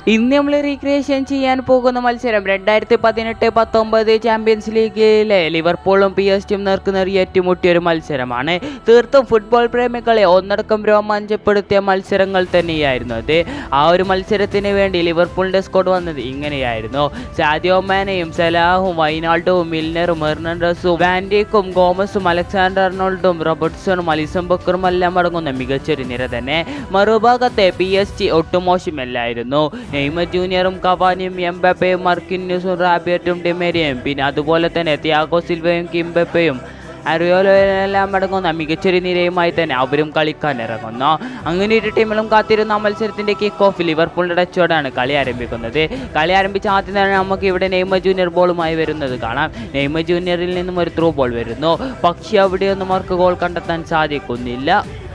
ഇന്ന് നമ്മൾ റീക്രിയേഷൻ ചെയ്യാൻ പോകുന്ന മത്സരം രണ്ടായിരത്തി പതിനെട്ട് പത്തൊമ്പത് ചാമ്പ്യൻസ് ലീഗിലെ ലിവർപൂളും പി എസ് ടിയും നേർക്കുനേർ ഏറ്റുമുട്ടിയ ഒരു മത്സരമാണ് തീർത്തും ഫുട്ബോൾ പ്രേമികളെ ഒന്നടക്കം രോമാഞ്ചപ്പെടുത്തിയ മത്സരങ്ങൾ തന്നെയായിരുന്നു അത് ആ ഒരു മത്സരത്തിന് വേണ്ടി ലിവർപൂളിൻ്റെ സ്ക്വാഡ് വന്നത് ഇങ്ങനെയായിരുന്നു സാദിയോ മാനയും സലാഹും വൈനാൾഡും മിൽനറും മെർണൻഡസും വാൻഡേക്കും ഗോമസും അലക്സാണ്ടർ അർണോൾഡും റോബർട്ട്സണും അലിസം ബക്കറും എല്ലാം അടങ്ങുന്ന മികച്ചൊരു നിര തന്നെ മറുഭാഗത്തെ പി എസ് ടി ഒട്ടും മോശമല്ലായിരുന്നു നെയ്മർ ജൂനിയറും കവാനിയും എംബപ്പയും മർക്കിന്യൂസും റാബിയറ്റും ഡിമേരിയും പിന്നെ അതുപോലെ തന്നെ തിയാഗോ സിൽവയും കിംബപ്പയും അറിയോലെല്ലാം അടങ്ങുന്ന മികച്ചൊരു നിരയുമായി തന്നെ അവരും കളിക്കാൻ ഇറങ്ങുന്നു അങ്ങനെ ഇരു ടീമുകളും കാത്തിരുന്ന ആ മത്സരത്തിന്റെ കിക്ക് ഓഫ് ലിവർപൂളിന്റെ ടച്ചോടാണ് കളി ആരംഭിക്കുന്നത് കളി ആരംഭിച്ച ആദ്യം തന്നെ നമുക്ക് ഇവിടെ നെയ്മർ ജൂനിയർ ബോളുമായി വരുന്നത് കാണാം നെയ്മർ ജൂനിയറിൽ നിന്നും ഒരു ത്രൂ ബോൾ വരുന്നു പക്ഷേ അവിടെയൊന്നും അവർക്ക് ഗോൾ കണ്ടെത്താൻ സാധിക്കുന്നില്ല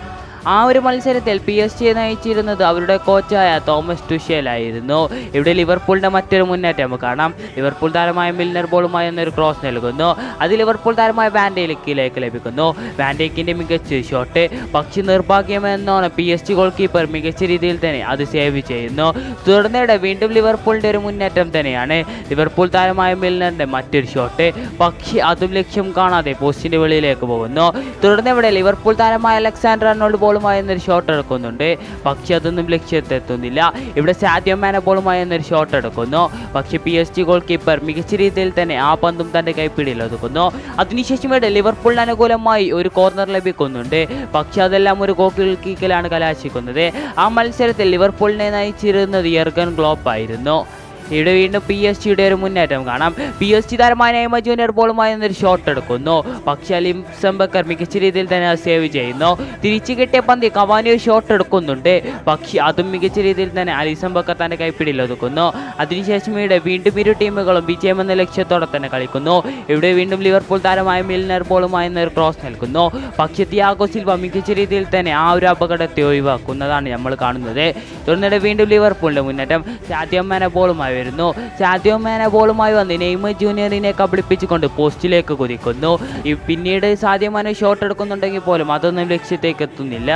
ആ ഒരു മത്സരത്തിൽ പി എസ് ജിയെ നയിച്ചിരുന്നത് അവരുടെ കോച്ചായ തോമസ് ടുഷേലായിരുന്നു ഇവിടെ ലിവർപൂളിന്റെ മറ്റൊരു മുന്നേറ്റം നമുക്ക് കാണാം ലിവർപൂൾ താരമായ മിൽനർ ബോളുമായി എന്നൊരു ക്രോസ് നൽകുന്നു അത് ലിവർപൂൾ താരമായ വാൻഡേലിക്കിലേക്ക് ലഭിക്കുന്നു വാൻഡേക്കിന്റെ മികച്ച ഷോട്ട് പക്ഷി നിർഭാഗ്യമെന്നാണ് P S G goalkeeper മികച്ച രീതിയിൽ തന്നെ അത് സേവ് ചെയ്യുന്നു തുടർന്നിടെ വീണ്ടും ലിവർപൂളിന്റെ ഒരു മുന്നേറ്റം തന്നെയാണ് ലിവർപൂൾ താരമായ മിൽനറിന്റെ മറ്റൊരു ഷോട്ട് പക്ഷി അതും ലക്ഷ്യം കാണാതെ പോസ്റ്റിന്റെ വെളിയിലേക്ക് പോകുന്നു തുടർന്ന് ഇവിടെ ലിവർപൂൾ താരമായ അലക്സാണ്ടർ അർണോൾഡ് ബോളുമായി എന്നൊരു ഷോട്ട് എടുക്കുന്നുണ്ട് പക്ഷെ അതൊന്നും ലക്ഷ്യത്തെത്തുന്നില്ല ഇവിടെ സാദ്യോ മാന ബോളുമായി എന്നൊരു ഷോട്ട് എടുക്കുന്നു പക്ഷെ P S G goalkeeper മികച്ച രീതിയിൽ തന്നെ ആ പന്തും തന്റെ കൈപ്പിടിയിൽ ഒതുക്കുന്നു അതിനുശേഷം ഇവിടെ ലിവർപൂളിന് അനുകൂലമായി ഒരു കോർണർ ലഭിക്കുന്നുണ്ട് പക്ഷെ അതെല്ലാം ഒരു ഗോൾ കീക്കലാണ് കലാശിക്കുന്നത് ആ മത്സരത്തിൽ ലിവർപൂളിനെ നയിച്ചിരുന്നത് യർഗൻ ഗ്ലോപ്പ് ആയിരുന്നു ഇവിടെ വീണ്ടും പി എസ് ജിയുടെ ഒരു മുന്നേറ്റം കാണാം പി എസ് ജി താരമായ നെയ്മ ജൂനിയർ ബോളുമായി എന്നൊരു ഷോട്ട് എടുക്കുന്നു പക്ഷേ അലിം സംബക്കർ മികച്ച രീതിയിൽ തന്നെ അത് സേവ് ചെയ്യുന്നു തിരിച്ചു കിട്ടിയ പന്തി കവാനി ഒരു ഷോട്ട് എടുക്കുന്നുണ്ട് പക്ഷേ അതും മികച്ച രീതിയിൽ തന്നെ അലി സംബക്കർ തന്റെ കൈപ്പിടിയിൽ ഒതുക്കുന്നു അതിനുശേഷം ഇവിടെ വീണ്ടും ഇരു ടീമുകളും വിജയമെന്ന ലക്ഷ്യത്തോടെ തന്നെ കളിക്കുന്നു ഇവിടെ വീണ്ടും ലിവർപൂൾ താരമായ മിൽനർ ബോളുമായി എന്നൊരു ക്രോസ് നൽകുന്നു പക്ഷേ തിയാഗോ സിൽവ മികച്ച രീതിയിൽ തന്നെ ആ ഒരു അപകടത്തെ ഒഴിവാക്കുന്നതാണ് നമ്മൾ കാണുന്നത് തുടർന്നിടെ വീണ്ടും ലിവർപൂളിന്റെ മുന്നേറ്റം സാദ്യോ മാന ബോളുമായി വരുന്നു സാദ്യോ മാന ബോളുമായി വന്ന് നെയ്മർ ജൂനിയറിനെ കബളിപ്പിച്ചുകൊണ്ട് പോസ്റ്റിലേക്ക് കുതിക്കുന്നു ഈ പിന്നീട് സാദ്യോ മാന ഷോട്ട് എടുക്കുന്നുണ്ടെങ്കിൽ പോലും അതൊന്നും ലക്ഷ്യത്തേക്ക് എത്തുന്നില്ല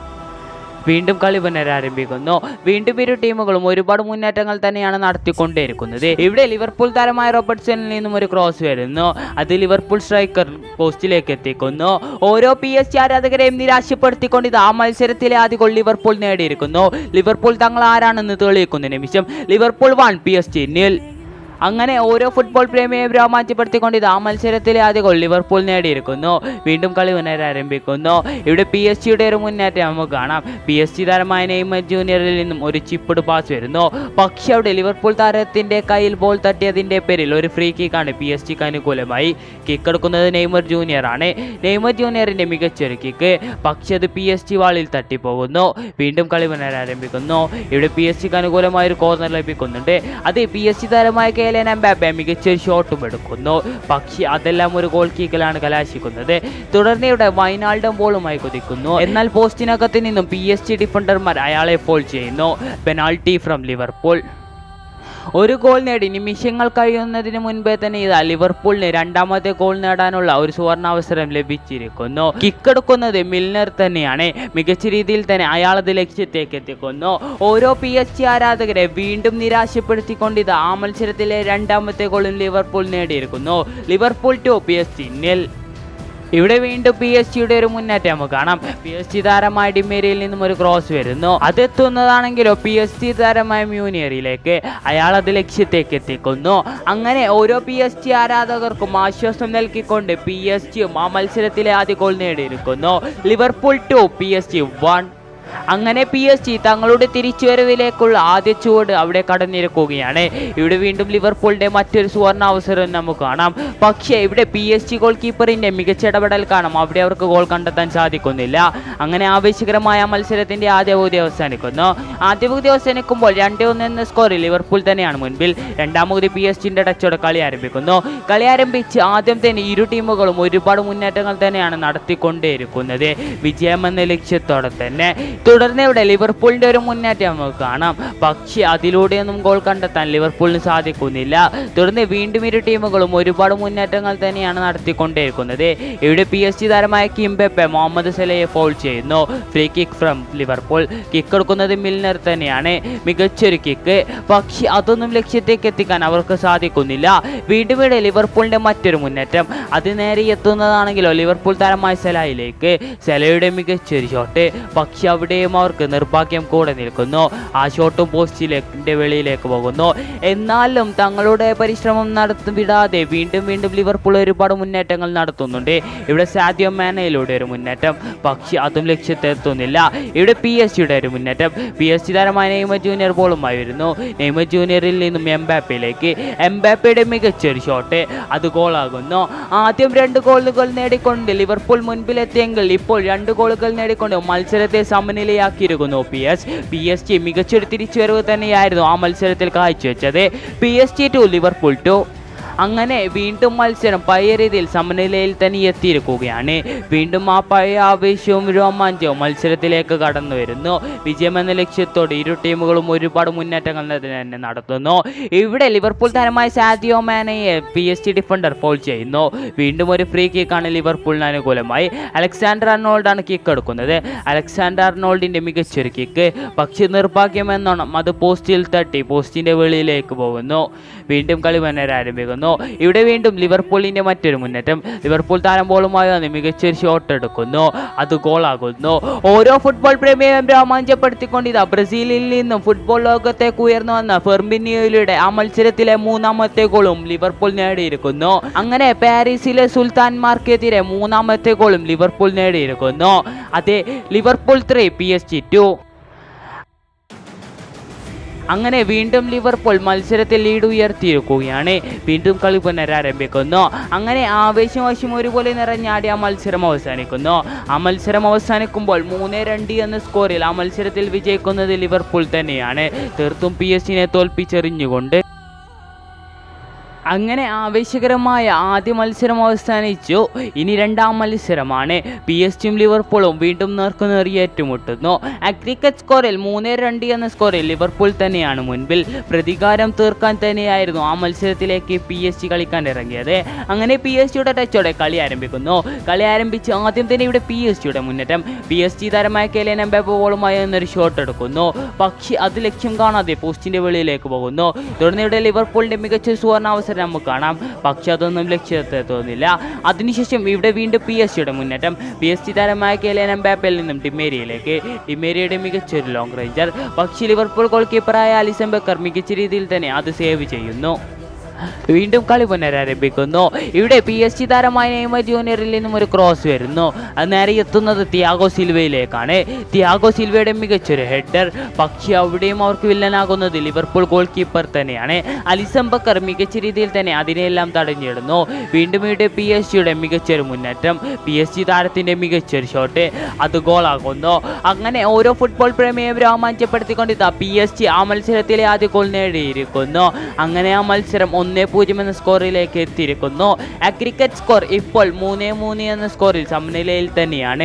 വീണ്ടും കളി പുനരാരംഭിക്കുന്നു വീണ്ടും ഇരു ടീമുകളും ഒരുപാട് മുന്നേറ്റങ്ങൾ തന്നെയാണ് നടത്തിക്കൊണ്ടേയിരിക്കുന്നത് ഇവിടെ ലിവർപൂൾ താരമായ റോബർട്ട്സണിൽ നിന്നും ഒരു ക്രോസ് വരുന്നു അത് ലിവർപൂൾ സ്ട്രൈക്കർ പോസ്റ്റിലേക്ക് എത്തിക്കുന്നു ഓരോ പി എസ് സി ആരാധകരെയും നിരാശപ്പെടുത്തിക്കൊണ്ട് ഇത് ആ മത്സരത്തിലെ ആദ്യ ഗോൾ ലിവർപൂൾ നേടിയിരിക്കുന്നു ലിവർപൂൾ തങ്ങൾ ആരാണെന്ന് തെളിയിക്കുന്ന നിമിഷം Liverpool one P S G nil അങ്ങനെ ഓരോ ഫുട്ബോൾ പ്രേമിയെയും രോമാഞ്ചപ്പെടുത്തിക്കൊണ്ട് ഇത് ആ മത്സരത്തിലെ ആദ്യ ഗോൾ ലിവർപൂൾ നേടിയിരിക്കുന്നു വീണ്ടും കളി പുനരാരംഭിക്കുന്നു ഇവിടെ പി എസ് ജിയുടെ ഒരു മുന്നേറ്റം നമുക്ക് കാണാം പി എസ് ജി താരമായ നെയ്മർ ജൂനിയറിൽ നിന്നും ഒരു ചിപ്പിഡ് പാസ് വരുന്നു പക്ഷേ അവിടെ ലിവർപൂൾ താരത്തിന്റെ കയ്യിൽ ബോൾ തട്ടിയതിന്റെ പേരിൽ ഒരു ഫ്രീ കിക്കാണ് പി എസ് ജിക്ക് അനുകൂലമായി കിക്ക് എടുക്കുന്നത് നെയ്മർ ജൂനിയർ ആണ് നെയ്മർ ജൂനിയറിന്റെ മികച്ചൊരു കിക്ക് പക്ഷേ അത് പി എസ് ജി വാളിൽ തട്ടിപ്പോകുന്നു വീണ്ടും കളി പുനരാരംഭിക്കുന്നു ഇവിടെ പി എസ് ജിക്ക് അനുകൂലമായ ഒരു കോർണർ ലഭിക്കുന്നുണ്ട് അത് പി എസ് ജി താരമായ കേലൻ എംബാബെ മികച്ചൊരു ഷോട്ടും എടുക്കുന്നു പക്ഷേ അതെല്ലാം ഒരു ഗോൾ കീക്കലാണ് കലാശിക്കുന്നത് തുടർന്ന് ഇവിടെ വൈനാൾഡം ബോളുമായി കുതിക്കുന്നു എന്നാൽ പോസ്റ്റിനകത്ത് നിന്നും പി എസ് ജി ഡിഫൻഡർമാർ അയാളെ ഫോൾ ചെയ്യുന്നു പെനാൾട്ടി ഫ്രം ലിവർപൂൾ ഒരു ഗോൾ നേടി നിമിഷങ്ങൾ കഴിയുന്നതിന് മുൻപേ തന്നെ ഇതാ ലിവർപൂളിന് രണ്ടാമത്തെ ഗോൾ നേടാനുള്ള ഒരു സുവർണാവസരം ലഭിച്ചിരിക്കുന്നു കിക്കെടുക്കുന്നത് മിൽനർ തന്നെയാണ് മികച്ച രീതിയിൽ തന്നെ അയാളത് ലക്ഷ്യത്തേക്ക് എത്തിക്കുന്നു ഓരോ പി എസ് ജി ആരാധകരെ വീണ്ടും നിരാശപ്പെടുത്തിക്കൊണ്ട് ഇത് ആ മത്സരത്തിലെ രണ്ടാമത്തെ ഗോളും ലിവർപൂൾ നേടിയിരിക്കുന്നു Liverpool two P S G nil ഇവിടെ വീണ്ടും പി എസ് ജിയുടെ ഒരു മുന്നേറ്റം നമുക്ക് കാണാം പി എസ് ജി താരമായ ഡിമേരിയിൽ നിന്നും ഒരു ക്രോസ് വരുന്നു അതെത്തുന്നതാണെങ്കിലോ പി എസ് ജി താരമായ മ്യൂനിയറിലേക്ക് അയാൾ അത് ലക്ഷ്യത്തേക്ക് എത്തിക്കുന്നു അങ്ങനെ ഓരോ പി എസ് ജി ആരാധകർക്കും ആശ്വാസം നൽകിക്കൊണ്ട് പി എസ് ജിയും ആ മത്സരത്തിലെ ആദ്യ ഗോൾ നേടിയിരിക്കുന്നു Liverpool two P S G one അങ്ങനെ പി എസ് ജി തങ്ങളുടെ തിരിച്ചുവരവിലേക്കുള്ള ആദ്യ ചുവട് അവിടെ കടന്നിരിക്കുകയാണ് ഇവിടെ വീണ്ടും ലിവർപൂളിന്റെ മറ്റൊരു സുവർണ അവസരം നമുക്ക് കാണാം പക്ഷേ ഇവിടെ പി എസ് ജി ഗോൾ കീപ്പറിന്റെ മികച്ച ഇടപെടൽ കാണാം അവിടെ അവർക്ക് ഗോൾ കണ്ടെത്താൻ സാധിക്കുന്നില്ല അങ്ങനെ ആവേശകരമായ ആ മത്സരത്തിന്റെ ആദ്യ പകുതി അവസാനിക്കുന്നു ആദ്യ പകുതി അവസാനിക്കുമ്പോൾ രണ്ടേ ഒന്ന് എന്ന സ്കോറിൽ ലിവർപൂൾ തന്നെയാണ് മുൻപിൽ രണ്ടാം പകുതി പി എസ് ജിന്റെ ടച്ചോടെ കളി ആരംഭിക്കുന്നു കളി ആരംഭിച്ച് ആദ്യം തന്നെ ഇരു ടീമുകളും ഒരുപാട് മുന്നേറ്റങ്ങൾ തന്നെയാണ് നടത്തിക്കൊണ്ടേയിരിക്കുന്നത് വിജയമെന്ന ലക്ഷ്യത്തോടെ തന്നെ തുടർന്ന് ഇവിടെ ലിവർപൂളിന്റെ ഒരു മുന്നേറ്റം നമുക്ക് കാണാം പക്ഷേ അതിലൂടെയൊന്നും ഗോൾ കണ്ടെത്താൻ ലിവർപൂളിന് സാധിക്കുന്നില്ല തുടർന്ന് വീണ്ടും ഇരു ടീമുകളും ഒരുപാട് മുന്നേറ്റങ്ങൾ തന്നെയാണ് നടത്തിക്കൊണ്ടേയിരിക്കുന്നത് ഇവിടെ പി എസ് ജി താരമായ കിംബെപ്പെ മുഹമ്മദ് സലയെ ഫോൾ ചെയ്യുന്നു free kick from Liverpool kick എടുക്കുന്നത് മിൽനർ തന്നെയാണ് മികച്ചൊരു കിക്ക് പക്ഷേ അതൊന്നും ലക്ഷ്യത്തേക്ക് എത്തിക്കാൻ അവർക്ക് സാധിക്കുന്നില്ല വീണ്ടും ഇവിടെ ലിവർപൂളിന്റെ മറ്റൊരു മുന്നേറ്റം അത് നേരെ എത്തുന്നതാണെങ്കിലോ ലിവർപൂൾ താരമായ സെലായിലേക്ക് സെലയുടെ മികച്ചൊരു ഷോട്ട് പക്ഷെ അവിടെയും അവർക്ക് നിർഭാഗ്യം കൂടെ നിൽക്കുന്നു ആ ഷോട്ടും പോസ്റ്റിലേക്ക് വെളിയിലേക്ക് പോകുന്നു എന്നാലും തങ്ങളുടെ പരിശ്രമം നടത്തി വിടാതെ വീണ്ടും വീണ്ടും ലിവർപൂൾ ഒരുപാട് മുന്നേറ്റങ്ങൾ നടത്തുന്നുണ്ട് ഇവിടെ സാദ്യോ മാനയിലൂടെ ഒരു മുന്നേറ്റം പക്ഷെ അതും ലക്ഷ്യത്തെത്തുന്നില്ല ഇവിടെ പി എസ് ജിയുടെ ഒരു മുന്നേറ്റം പി എസ് ജി താരമായ നെയ്മർ ജൂനിയർ ബോളുമായി വരുന്നു നെയ്മർ ജൂനിയറിൽ നിന്നും എംബാപ്പയിലേക്ക് എംബാപ്പയുടെ മികച്ചൊരു ഷോട്ട് അത് ഗോളാകുന്നു ആദ്യം രണ്ട് ഗോളുകൾ നേടിക്കൊണ്ട് ലിവർപൂൾ മുൻപിലെത്തിയെങ്കിൽ ഇപ്പോൾ രണ്ട് ഗോളുകൾ നേടിക്കൊണ്ട് മത്സരത്തെ സമനിലയാക്കിയിരിക്കുന്നു P S P S G മികച്ചൊരു തിരിച്ചുവരവ് തന്നെയായിരുന്നു ആ മത്സരത്തിൽ കാഴ്ചവെച്ചത് P S G two Liverpool two അങ്ങനെ വീണ്ടും മത്സരം പഴയ രീതിയിൽ സമനിലയിൽ തന്നെ എത്തിയിരിക്കുകയാണ് വീണ്ടും ആ പഴയ ആവേശവും രോമാഞ്ചവും മത്സരത്തിലേക്ക് കടന്നു വരുന്നു വിജയമെന്ന ലക്ഷ്യത്തോടെ ഇരു ടീമുകളും ഒരുപാട് മുന്നേറ്റങ്ങൾ തന്നെ നടത്തുന്നു ഇവിടെ ലിവർപൂൾ താരമായ സാദിയോ മാനയെ P S G defender foul ചെയ്യുന്നു വീണ്ടും ഒരു ഫ്രീ കിക്കാണ് ലിവർപൂളിന് അനുകൂലമായി അലക്സാണ്ടർ അർണോൾഡാണ് കിക്ക് എടുക്കുന്നത് അലക്സാണ്ടർ അർണോൾഡിന്റെ മികച്ചൊരു കിക്ക് പക്ഷേ നിർഭാഗ്യമെന്നോണം അത് പോസ്റ്റിൽ തട്ടി പോസ്റ്റിന്റെ വെളിയിലേക്ക് പോകുന്നു വീണ്ടും കളി പുനരാരംഭിക്കുന്നു ഇവിടെ വീണ്ടും ലിവർപൂളിന്റെ മറ്റൊരു മുന്നേറ്റം ലിവർപൂൾ താരം ബോളുമായി വന്ന് മികച്ചൊരു ഷോട്ട് എടുക്കുന്നു അത് ഗോളാകുന്നു ഓരോ ഫുട്ബോൾ പ്രേമിയെയും രോമാഞ്ചപ്പെടുത്തിക്കൊണ്ട് ഇതാ ബ്രസീലിൽ നിന്നും ഫുട്ബോൾ ലോകത്തേക്ക് ഉയർന്നു വന്ന ഫെർമിനിയോയിലൂടെ ആ മത്സരത്തിലെ മൂന്നാമത്തെ ഗോളും ലിവർപൂൾ നേടിയിരിക്കുന്നു അങ്ങനെ പാരീസിലെ സുൽത്താൻമാർക്കെതിരെ മൂന്നാമത്തെ ഗോളും ലിവർപൂൾ നേടിയിരിക്കുന്നു അതെ Liverpool three P S G two അങ്ങനെ വീണ്ടും ലിവർപൂൾ മത്സരത്തിൽ ലീഡ് ഉയർത്തിയിരിക്കുകയാണ് വീണ്ടും കളി പുനരാരംഭിക്കുന്നു അങ്ങനെ ആവേശം വശം ഒരുപോലെ നിറഞ്ഞാടി ആ മത്സരം അവസാനിക്കുന്നു ആ മത്സരം അവസാനിക്കുമ്പോൾ മൂന്ന് രണ്ട് എന്ന സ്കോറിൽ ആ മത്സരത്തിൽ വിജയിക്കുന്നത് ലിവർപൂൾ തന്നെയാണ് തീർത്തും പി എസ് സിനെ തോൽപ്പിച്ചെറിഞ്ഞുകൊണ്ട് അങ്ങനെ ആവേശകരമായ ആദ്യ മത്സരം അവസാനിച്ചു ഇനി രണ്ടാം മത്സരമാണ് പി എസ് ടിയും ലിവർപൂളും വീണ്ടും നേർക്കുനേർ ഏറ്റുമുട്ടുന്നു അഗ്രിക്കറ്റ് സ്കോറിൽ മൂന്ന് രണ്ട് എന്ന സ്കോറിൽ ലിവർപൂൾ തന്നെയാണ് മുൻപിൽ പ്രതികാരം തീർക്കാൻ തന്നെയായിരുന്നു ആ മത്സരത്തിലേക്ക് പി എസ് ജി കളിക്കാൻ ഇറങ്ങിയത് അങ്ങനെ പി എസ് ജിയുടെ ടച്ചോടെ കളി ആരംഭിക്കുന്നു കളി ആരംഭിച്ച് ആദ്യം തന്നെ ഇവിടെ പി എസ് ജിയുടെ മുന്നേറ്റം പി എസ് ജി താരമായ കെലേൻ എംബാപ്പ ബോളുമായി എന്നൊരു ഷോട്ട് എടുക്കുന്നു പക്ഷേ അത് ലക്ഷ്യം കാണാതെ പോസ്റ്റിന്റെ വെളിയിലേക്ക് പോകുന്നു തുടർന്ന് ഇവിടെ ലിവർപൂളിന്റെ മികച്ച സുവർണാവസരം നമുക്ക് കാണാം പക്ഷെ അതൊന്നും ലക്ഷ്യത്തെത്തുന്നില്ല അതിനുശേഷം ഇവിടെ വീണ്ടും പി എസ് ജിയുടെ മുന്നേറ്റം പി എസ് ജി താരമായ കേലേൻ എംബാപ്പയിൽ നിന്നും ഡിമേരിയയിലേക്ക് ഡിമേരിയയുടെ മികച്ചൊരു ലോങ് റേഞ്ചർ പക്ഷേ ലിവർപൂൾ ഗോൾ കീപ്പറായ അലിസൺ ബക്കർ മികച്ച രീതിയിൽ തന്നെ അത് സേവ് ചെയ്യുന്നു വീണ്ടും കളി പുനരാരംഭിക്കുന്നു ഇവിടെ പി എസ് ജി താരമായ നെയ്മർ ജൂനിയറിൽ നിന്നും ഒരു ക്രോസ് വരുന്നു അത് നേരെ എത്തുന്നത് തിയാഗോ സിൽവയിലേക്കാണ് തിയാഗോ സിൽവയുടെ മികച്ചൊരു ഹെഡർ പക്ഷേ അവിടെയും അവർക്ക് വില്ലനാകുന്നത് ലിവർപൂൾ ഗോൾ കീപ്പർ തന്നെയാണ് അലിസം ബക്കർ മികച്ച രീതിയിൽ തന്നെ അതിനെല്ലാം തടഞ്ഞിടുന്നു വീണ്ടും ഇവിടെ പി എസ് ജിയുടെ മികച്ചൊരു മുന്നേറ്റം പി എസ് ജി താരത്തിൻ്റെ മികച്ചൊരു ഷോട്ട് അത് ഗോളാകുന്നു അങ്ങനെ ഓരോ ഫുട്ബോൾ പ്രേമിയെയും രോമാഞ്ചപ്പെടുത്തിക്കൊണ്ട് ഇതാ പി എസ് ജി ആ മത്സരത്തിലെ ആദ്യ ഗോൾ നേടിയിരിക്കുന്നു അങ്ങനെ ആ മത്സരം ഒന്ന് പൂജ്യം എന്ന സ്കോറിലേക്ക് എത്തിയിരിക്കുന്നു ക്രിക്കറ്റ് സ്കോർ ഇപ്പോൾ മൂന്ന് മൂന്ന് എന്ന സ്കോറിൽ സമനിലയിൽ തന്നെയാണ്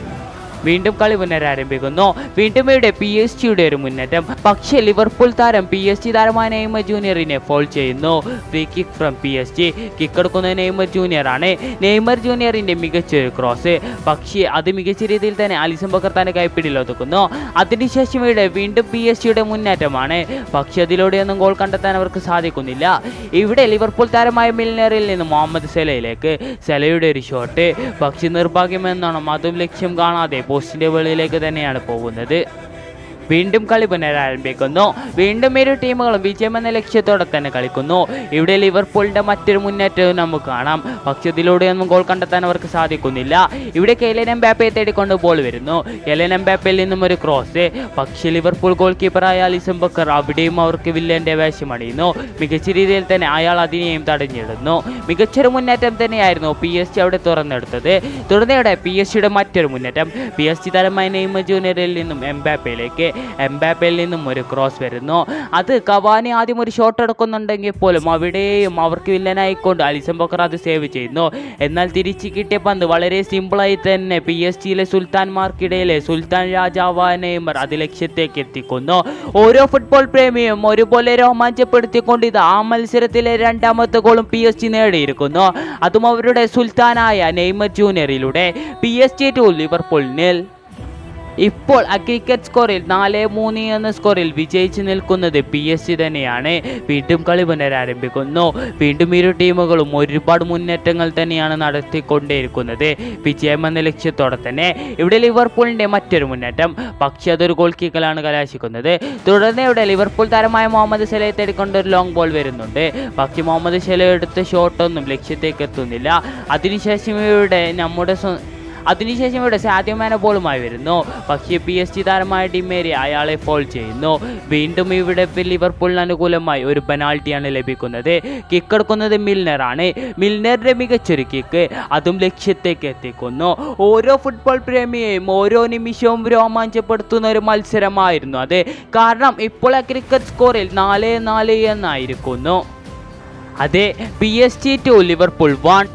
വീണ്ടും കളി പുനരാരംഭിക്കുന്നു വീണ്ടും ഇവിടെ പി എസ് ജിയുടെ ഒരു മുന്നേറ്റം പക്ഷേ ലിവർപൂൾ താരം പി എസ് ജി താരമായ നെയ്മർ ജൂനിയറിനെ ഫോൾ ചെയ്യുന്നു free kick from P S G kick എടുക്കുന്ന നെയ്മർ ജൂനിയർ ആണ് നെയ്മർ ജൂനിയറിന്റെ മികച്ചൊരു ക്രോസ് പക്ഷേ അത് മികച്ച രീതിയിൽ തന്നെ അലിസം ബക്കർ തന്റെ കൈപ്പിടിയിൽ ഒതുക്കുന്നു അതിനുശേഷം ഇവിടെ വീണ്ടും പി എസ് ജിയുടെ മുന്നേറ്റമാണ് പക്ഷേ അതിലൂടെയൊന്നും ഗോൾ കണ്ടെത്താൻ അവർക്ക് സാധിക്കുന്നില്ല ഇവിടെ ലിവർപൂൾ താരമായ മിൽനറിൽ നിന്ന് മുഹമ്മദ് സെലയിലേക്ക് സെലയുടെ ഒരു ഷോട്ട് പക്ഷേ നിർഭാഗ്യമെന്നോണം അതും ലക്ഷ്യം കാണാതെ പോസ്റ്റിന്റെ വെളിയിലേക്ക് തന്നെയാണ് പോകുന്നത് വീണ്ടും കളി പുനരാരംഭിക്കുന്നു വീണ്ടും ഇരു ടീമുകളും വിജയമെന്ന ലക്ഷ്യത്തോടെ തന്നെ കളിക്കുന്നു ഇവിടെ ലിവർപൂളിന്റെ മറ്റൊരു മുന്നേറ്റവും നമുക്ക് കാണാം പക്ഷെ ഇതിലൂടെയൊന്നും ഗോൾ കണ്ടെത്താൻ അവർക്ക് സാധിക്കുന്നില്ല ഇവിടെ കെലൻ എംബാപ്പയെ തേടിക്കൊണ്ട് ബോൾ വരുന്നു കെലൻ എംബാപ്പയിൽ നിന്നും ഒരു ക്രോസ് പക്ഷേ ലിവർപൂൾ ഗോൾ കീപ്പറായ അലിസം ബക്കർ അവിടെയും അവർക്ക് വില്ലന്റെ വേഷം അണിയുന്നു മികച്ച രീതിയിൽ തന്നെ അയാൾ അതിനെയും തടഞ്ഞിടുന്നു മികച്ചൊരു മുന്നേറ്റം തന്നെയായിരുന്നു പി എസ് ജി അവിടെ തുറന്നെടുത്തത് തുടർന്ന് ഇവിടെ പി എസ് ജിയുടെ മറ്റൊരു മുന്നേറ്റം പി എസ് ജി താരമായ നെയ്മർ ജൂനിയറിൽ നിന്നും എംബാപ്പയിലേക്ക് എംബാപ്പയിൽ നിന്നും ഒരു ക്രോസ് വരുന്നു അത് കവാനി ആദ്യം ഒരു ഷോട്ട് എടുക്കുന്നുണ്ടെങ്കിൽ പോലും അവിടെയും അവർക്ക് വില്ലനായിക്കൊണ്ട് അലിസൺ ബക്കർ അത് സേവ് ചെയ്യുന്നു എന്നാൽ തിരിച്ചു കിട്ടിയ പന്ത് വളരെ സിമ്പിളായി തന്നെ പി എസ് ജിയിലെ സുൽത്താൻമാർക്കിടയിലെ സുൽത്താൻ രാജാവായ നെയ്മർ അത് ലക്ഷ്യത്തേക്ക് എത്തിക്കുന്നു ഓരോ ഫുട്ബോൾ പ്രേമിയും ഒരുപോലെ രോമാഞ്ചപ്പെടുത്തിക്കൊണ്ട് ഇത് ആ മത്സരത്തിലെ രണ്ടാമത്തെ ഗോളും പി എസ് ജി നേടിയിരിക്കുന്നു അതും അവരുടെ സുൽത്താനായ നെയ്മർ ജൂനിയറിലൂടെ P S G two Liverpool nil ഇപ്പോൾ ആ ക്രിക്കറ്റ് സ്കോറിൽ നാല് മൂന്ന് എന്ന സ്കോറിൽ വിജയിച്ചു നിൽക്കുന്നത് പി എസ് സി തന്നെയാണ് വീണ്ടും കളി പുനരാരംഭിക്കുന്നു വീണ്ടും ഇരു ടീമുകളും ഒരുപാട് മുന്നേറ്റങ്ങൾ തന്നെയാണ് നടത്തിക്കൊണ്ടേയിരിക്കുന്നത് വിജയം എന്ന ലക്ഷ്യത്തോടെ തന്നെ ഇവിടെ ലിവർപൂളിന്റെ മറ്റൊരു മുന്നേറ്റം പക്ഷേ അതൊരു ഗോൾ കിക്കലാണ് കലാശിക്കുന്നത് തുടർന്ന് ഇവിടെ ലിവർപൂൾ താരമായ മുഹമ്മദ് സലയെ തേടിക്കൊണ്ട് ഒരു ലോങ് ബോൾ വരുന്നുണ്ട് പക്ഷേ മുഹമ്മദ് സല എടുത്ത ഷോട്ടൊന്നും ലക്ഷ്യത്തേക്ക് എത്തുന്നില്ല അതിനുശേഷം ഇവിടെ നമ്മുടെ സ്വ- അതിനുശേഷം ഇവിടെ സാധ്യമാന ബോളുമായി വരുന്നു പക്ഷേ പി എസ് ജി താരമായ ഡിമേരി അയാളെ ഫോൾ ചെയ്യുന്നു വീണ്ടും ഇവിടെ ലിവർപൂളിന് അനുകൂലമായി ഒരു പെനാൾട്ടിയാണ് ലഭിക്കുന്നത് കിക്ക് എടുക്കുന്നത് മിൽനറാണ് മിൽനറിന്റെ മികച്ചൊരു കിക്ക് അതും ലക്ഷ്യത്തേക്ക് എത്തിക്കുന്നു ഓരോ ഫുട്ബോൾ പ്രേമിയെയും ഓരോ നിമിഷവും രോമാഞ്ചപ്പെടുത്തുന്ന ഒരു മത്സരമായിരുന്നു അത് കാരണം ഇപ്പോൾ ആ ക്രിക്കറ്റ് സ്കോറിൽ നാല് നാല് എന്നായിരിക്കുന്നു അതെ P S G two Liverpool one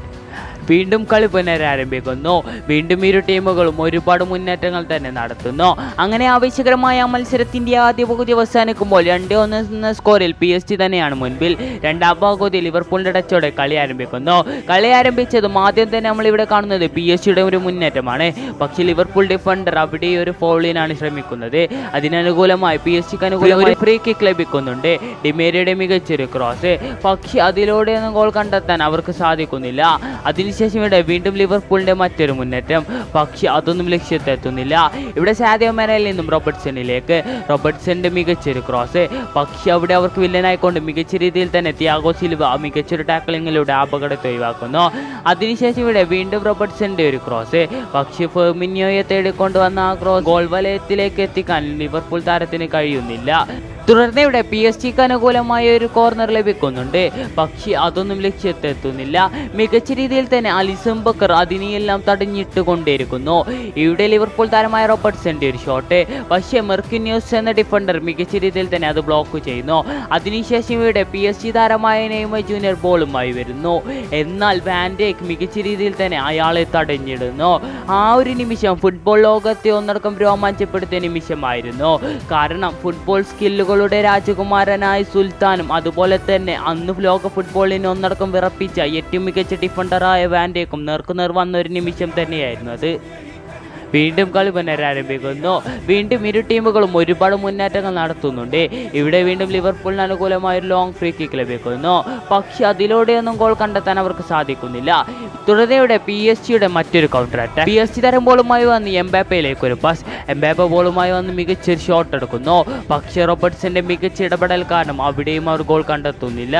വീണ്ടും കളി പുനരാരംഭിക്കുന്നു വീണ്ടും ഇരു ടീമുകളും ഒരുപാട് മുന്നേറ്റങ്ങൾ തന്നെ നടത്തുന്നു അങ്ങനെ ആവേശകരമായ ആ മത്സരത്തിന്റെ ആദ്യ പകുതി അവസാനിക്കുമ്പോൾ രണ്ട് ഒന്ന് എന്ന സ്കോറിൽ പി എസ് ജി തന്നെയാണ് മുൻപിൽ രണ്ടാം പകുതി ലിവർപൂളിന്റെ ടച്ചോടെ കളി ആരംഭിക്കുന്നു കളി ആരംഭിച്ചതും ആദ്യം തന്നെ നമ്മൾ ഇവിടെ കാണുന്നത് പി എസ് ജിയുടെ ഒരു മുന്നേറ്റമാണ് പക്ഷേ ലിവർപൂൾ ഡിഫൻഡർ അവിടെ ഒരു ഫോളിനാണ് ശ്രമിക്കുന്നത് അതിനനുകൂലമായി പി എസ് ജിക്ക് അനുകൂലമായി ഒരു ഫ്രീ കിക്ക് ലഭിക്കുന്നുണ്ട് ഡിമേരിയുടെ മികച്ചൊരു ക്രോസ് പക്ഷേ അതിലൂടെയൊന്നും ഗോൾ കണ്ടെത്താൻ അവർക്ക് സാധിക്കുന്നില്ല അതിനുശേഷം ഇവിടെ വീണ്ടും ലിവർപൂളിന്റെ മറ്റൊരു മുന്നേറ്റം പക്ഷേ അതൊന്നും ലക്ഷ്യത്തെത്തുന്നില്ല ഇവിടെ സാദിയോ മേനയിൽ നിന്നും റോബർട്ട്സണിലേക്ക് റോബർട്ട്സന്റെ മികച്ചൊരു ക്രോസ് പക്ഷേ അവിടെ അവർക്ക് വില്ലനായിക്കൊണ്ട് മികച്ച രീതിയിൽ തന്നെ തിയാഗോ സിൽവ മികച്ചൊരു ടാക്ലിങ്ങിലൂടെ അപകടത്തെ ഒഴിവാക്കുന്നു അതിനുശേഷം ഇവിടെ വീണ്ടും റോബർട്ട്സന്റെ ഒരു ക്രോസ് പക്ഷേ ഫെർമിനിയോയെ തേടിക്കൊണ്ട് വന്ന ആ ക്രോസ് ഗോൾ വലയത്തിലേക്ക് എത്തിക്കാൻ ലിവർപൂൾ താരത്തിന് കഴിയുന്നില്ല തുടർന്ന് ഇവിടെ പി എസ് ജിക്ക് അനുകൂലമായ ഒരു കോർണർ ലഭിക്കുന്നുണ്ട് പക്ഷേ അതൊന്നും ലക്ഷ്യത്തെത്തുന്നില്ല മികച്ച രീതിയിൽ തന്നെ അലിസം ബക്കർ അതിനെയെല്ലാം തടഞ്ഞിട്ട് കൊണ്ടിരിക്കുന്നു ഇവിടെ ലിവർപൂൾ താരമായ റോബർട്ട്സന്റെ ഒരു ഷോട്ട് പക്ഷേ മെർക്കിന്യൂസ് എന്ന ഡിഫൻഡർ മികച്ച രീതിയിൽ തന്നെ അത് ബ്ലോക്ക് ചെയ്യുന്നു അതിനുശേഷം ഇവിടെ പി എസ് ജി താരമായ നെയ്മർ ജൂനിയർ ബോളുമായി വരുന്നു എന്നാൽ വാൻഡേക്ക് മികച്ച രീതിയിൽ തന്നെ അയാളെ തടഞ്ഞിടുന്നു ആ ഒരു നിമിഷം ഫുട്ബോൾ ലോകത്തെ ഒന്നടക്കം രോമാഞ്ചപ്പെടുത്തിയ നിമിഷമായിരുന്നു കാരണം ഫുട്ബോൾ സ്കില്ലുകളുടെ രാജകുമാരനായ സുൽത്താനും അതുപോലെ തന്നെ അന്ന് ലോക ഫുട്ബോളിനെ ഒന്നടക്കം വിറപ്പിച്ച ഏറ്റവും മികച്ച ഡിഫൻഡറായ വാൻഡേക്കും നേർക്കുനേർ വന്ന ഒരു നിമിഷം തന്നെയായിരുന്നു അത് വീണ്ടും കളി പുനരാരംഭിക്കുന്നു വീണ്ടും ഇരു ടീമുകളും ഒരുപാട് മുന്നേറ്റങ്ങൾ നടത്തുന്നുണ്ട് ഇവിടെ വീണ്ടും ലിവർപൂളിന് അനുകൂലമായ ഒരു ലോങ് ഫ്രീ കിക്ക് ലഭിക്കുന്നു പക്ഷെ അതിലൂടെയൊന്നും ഗോൾ കണ്ടെത്താൻ അവർക്ക് സാധിക്കുന്നില്ല തുടർന്ന് ഇവിടെ പി എസ് ജിയുടെ മറ്റൊരു counter attack P S G തരം ബോളുമായി വന്ന് എംബാപ്പയിലേക്ക് ഒരു പാസ് എംബാപ്പ ബോളുമായി വന്ന് മികച്ചൊരു ഷോട്ട് എടുക്കുന്നു പക്ഷേ റോബർട്ട്സിന്റെ മികച്ച ഇടപെടൽ കാരണം അവിടെയും അവർ ഗോൾ കണ്ടെത്തുന്നില്ല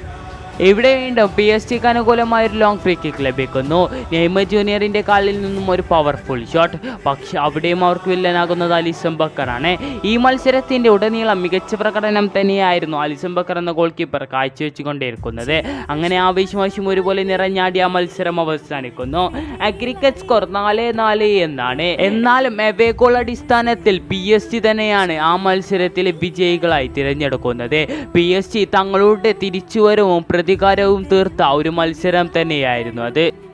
ഇവിടെ വീണ്ടും പി എസ് ടിക്ക് അനുകൂലമായ ഒരു ലോങ് ഫ്രീ കിക്ക് ലഭിക്കുന്നു നെയ്മർ ജൂനിയറിന്റെ കാലിൽ നിന്നും ഒരു പവർഫുൾ ഷോട്ട് പക്ഷെ അവിടെയും അവർക്ക് വില്ലനാകുന്നത് അലിസം ബക്കറാണ് ഈ മത്സരത്തിന്റെ ഉടനീളം മികച്ച പ്രകടനം തന്നെയായിരുന്നു അലിസം ബക്കർ എന്ന ഗോൾ കീപ്പർ കാഴ്ചവെച്ചുകൊണ്ടിരിക്കുന്നത് അങ്ങനെ ആവേശമാവശ്യം ഒരുപോലെ നിറഞ്ഞാടി ആ മത്സരം അവസാനിക്കുന്നു ക്രിക്കറ്റ് സ്കോർ നാല് നാല് എന്നാണ് എന്നാലും എവേ ഗോൾ അടിസ്ഥാനത്തിൽ പി എസ് ജി തന്നെയാണ് ആ മത്സരത്തിലെ വിജയികളായി തിരഞ്ഞെടുക്കുന്നത് പി എസ് ജി തങ്ങളുടെ തിരിച്ചുവരവും പ്രതികാരവും തീർത്ത ഒരു മത്സരം തന്നെയായിരുന്നു അത്